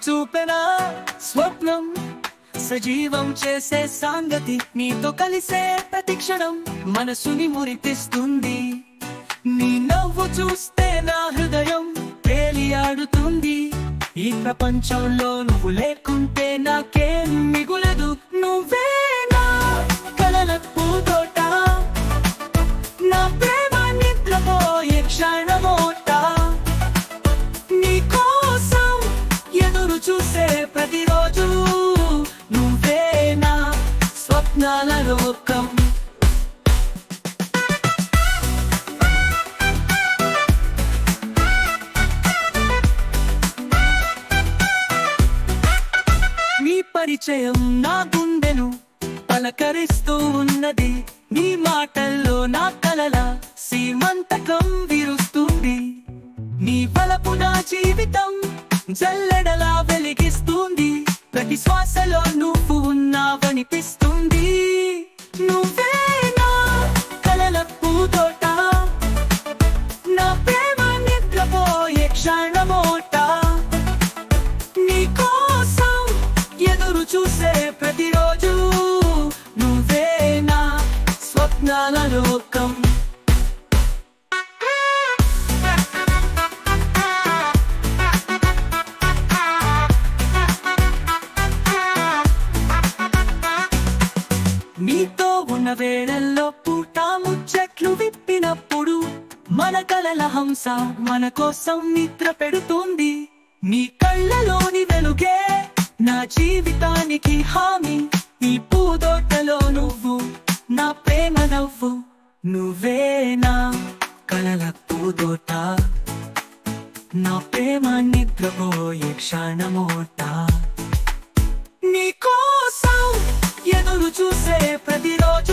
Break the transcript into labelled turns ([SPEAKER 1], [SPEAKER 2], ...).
[SPEAKER 1] చూపెనా స్వప్నం సజీవం చేసే సాంగతి నీతో కలిసే ప్రతిక్షణం మనసుని మురిపిస్తుంది నీ నవ్వు చూస్తే నా హృదయం తేలియాడుతుంది ఈ ప్రపంచంలో నువ్వు లేకుంటే నాకేం మిగులదు నువ్వే నా కలల పూతోట నా ప్రేమ నిద్రపోయే క్షణమోట నీ కోసం ఎదురు చూసే ప్రతిరోజు నువ్వే నా స్వప్నాల లోకం నీ పరిచయం నా గుండెను పలకరిస్తూ ఉన్నది నీ మాటల్లో నా కలల సీమంతకం విరుస్తుంది నీ బలపు నా జీవితం జల్లెడలా వెలిగిస్తుంది ప్రతి శ్వాసలో నువ్వు ఉన్నావనిపిస్తుంది నువ్వే నా కలల పూతోట నా ప్రేమ నిద్రపోయే క్షణమోట నీ కోసం ఎదురు చూసే ప్రతిరోజు నువ్వే నా స్వప్నాల లోకం నీతో ఉన్న వేళల్లో పూట ముచ్చట్లు విప్పినప్పుడు మన కలల హంస మన కోసం నిద్ర పెడుతుంది నీ కళ్ళలోని వెలుగే నా జీవితానికి హామీ ఈ పూదోటలో నువ్వు నా ప్రేమ నవ్వు నువ్వే నా కలల పూదోట నా ప్రేమ నిద్రపోయే క్షణమోట నీ కోసం ఎదురు చూసే ప్రతిరోజు